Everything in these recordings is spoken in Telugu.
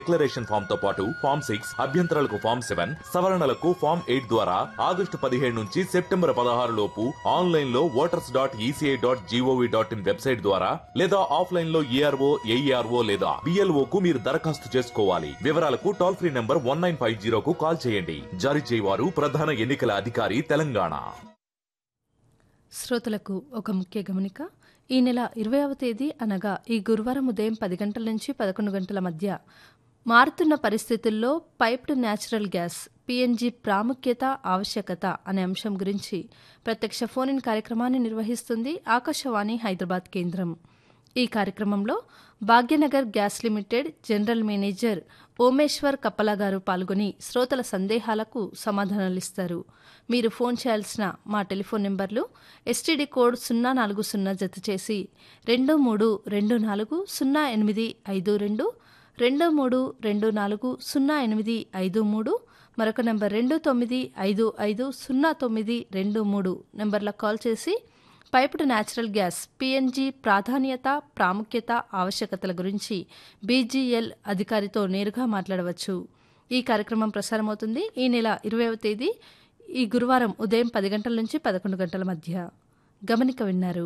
డిక్లరేషన్ ఫామ్ తో పాటు ఫామ్ సిక్స్ అభ్యంతరాలకు ఫామ్ సెవెన్ సవరణలకు ఫామ్ ఎయిట్ ద్వారా ఆగస్టు పదిహేడు నుంచి సెప్టెంబర్ పదహారు లోపు ఆన్లైన్ లో voters dot ECI dot GOV dot in website ద్వారా లేదా ఆఫ్లైన్ లో ఈఆర్ఓ ఏఈఆర్ఓ లేదా బిఎల్ఓ కు మీరు దరఖాస్తు చేసుకోవాలి వివరాలకు toll free number one nine five జీరోకు కాల్ చేయండి జారీ చేయవారు ప్రధాన ఎన్నికల అధికారి తెలంగాణ శ్రోతలకు ఒక ముఖ్య గమనిక ఈ నెల ఇరవైవ తేదీ అనగా ఈ గురువారం ఉదయం పది గంటల నుంచి పదకొండు గంటల మధ్య మారుతున్న పరిస్థితుల్లో పైప్డ్ న్యాచురల్ గ్యాస్ పీఎన్జీ ప్రాముఖ్యత ఆవశ్యకత అనే అంశం గురించి ప్రత్యక్ష ఫోన్ ఇన్ కార్యక్రమాన్ని నిర్వహిస్తుంది ఆకాశవాణి హైదరాబాద్ కేంద్రం ఈ కార్యక్రమంలో Bhagyanagar gas limited general manager Omeshwar Kappala garu పాల్గొని శ్రోతల సందేహాలకు సమాధానాలిస్తారు మీరు ఫోన్ చేయాల్సిన మా టెలిఫోన్ నెంబర్లు ఎస్టీడీ కోడ్ సున్నా నాలుగు సున్నా జత చేసి రెండు మూడు రెండు నాలుగు సున్నా ఎనిమిది ఐదు రెండు రెండు మూడు రెండు నాలుగు సున్నా ఎనిమిది ఐదు మూడు మరొక నెంబర్ రెండు తొమ్మిది ఐదు ఐదు సున్నా తొమ్మిది రెండు మూడు నెంబర్లకు కాల్ చేసి పైపుడు న్యాచురల్ గ్యాస్ పీఎన్జీ ప్రాధాన్యత ప్రాముఖ్యత ఆవశ్యకతల గురించి బీజీఎల్ అధికారితో నేరుగా మాట్లాడవచ్చు ఈ కార్యక్రమం ప్రసారమవుతుంది ఈ నెల ఇరవైవ తేదీ ఈ గురువారం ఉదయం పది గంటల నుంచి పదకొండు గంటల మధ్య గమనిక విన్నారు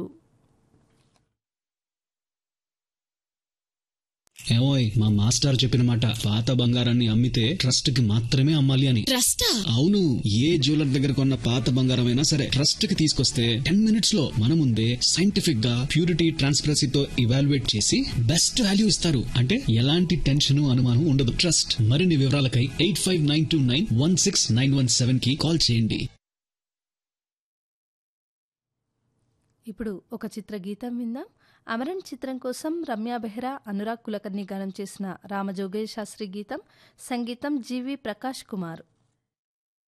ఏమోయ్ మా మాస్టర్ చెప్పిన మాట పాత బంగారాన్ని అమ్మితే ట్రస్ట్ కి మాత్రమే అమ్మాలి అని ట్రస్టా అవును ఏ జ్యువెలర్ దగ్గర కొన్న పాత బంగారం అయినా సరే ట్రస్ట్ కి తీసుకొస్తే టెన్ మినిట్స్ లో మన ముందే సైంటిఫిక్ గా ప్యూరిటీ ట్రాన్స్పరసీతో ఇవాల్యుయేట్ చేసి బెస్ట్ వాల్యూ ఇస్తారు అంటే ఎలాంటి టెన్షన్ అనుమానం ఉండదు ట్రస్ట్ మరిన్ని వివరాలకై eight five nine two nine one six nine one seven కి కాల్ చేయండి ఇప్పుడు ఒక చిత్ర గీతం విందాం అమరన్ చిత్రం కోసం రమ్య బెహ్రా అనురాగ్ కులకర్ణి గానం చేసిన రామజోగయ్య శాస్త్రి గీతం సంగీతం జీవి ప్రకాష్ కుమార్